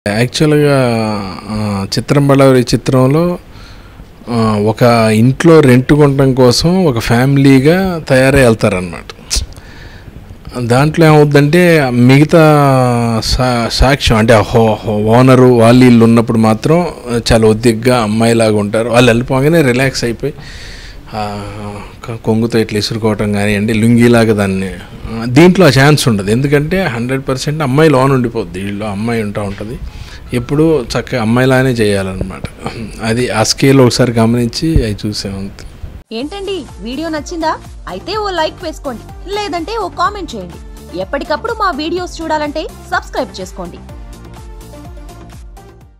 యాక్చువల్గా ఆ, చిత్రం బళ్ళారి చిత్రంలో ఆ, ఒక ఇంట్లో రెంట్ కొనడం కోసం ఒక ఫ్యామిలీగా తయారై వెళ్తారనమాట దాంట్లో ఏమవుద్దంటే మిగతా సా సాక్ష్యం అంటే ఆ హో హో- ఓనరు వాళ్ళు వీళ్ళు ఉన్నప్పుడు మాత్రం చాలా ఒద్దిగ్గా అమ్మాయిలాగా ఉంటారు వాళ్ళు వెళ్ళిపోగానే రిలాక్స్ అయిపోయి ఆ, కొ- కొంగుతో ఇట్లా ఇసురుకోవటం కానివ్వండి లుంగీలాగా దాన్ని ఆ, దీంట్లో ఆ ఛాన్స్ ఉండదు ఎందుకంటే హండ్రెడ్ పర్సెంట్ అమ్మాయి లోన్ ఉండిపోద్ది వీళ్ళు అమ్మాయి ఉంటా ఉంటుంది ఎప్పుడు చక్కగా అమ్మాయిలానే చేయాలన్నమాట అది ఆ స్కేల్ ఒకసారి గమనించి అవి చూసామంతే ఏంటండి వీడియో నచ్చిందా అయితే ఓ లైక్ వేసుకోండి లేదంటే ఓ కామెంట్ చేయండి ఎప్పటికప్పుడు మా వీడియోస్ చూడాలంటే సబ్స్క్రైబ్ చేసుకోండి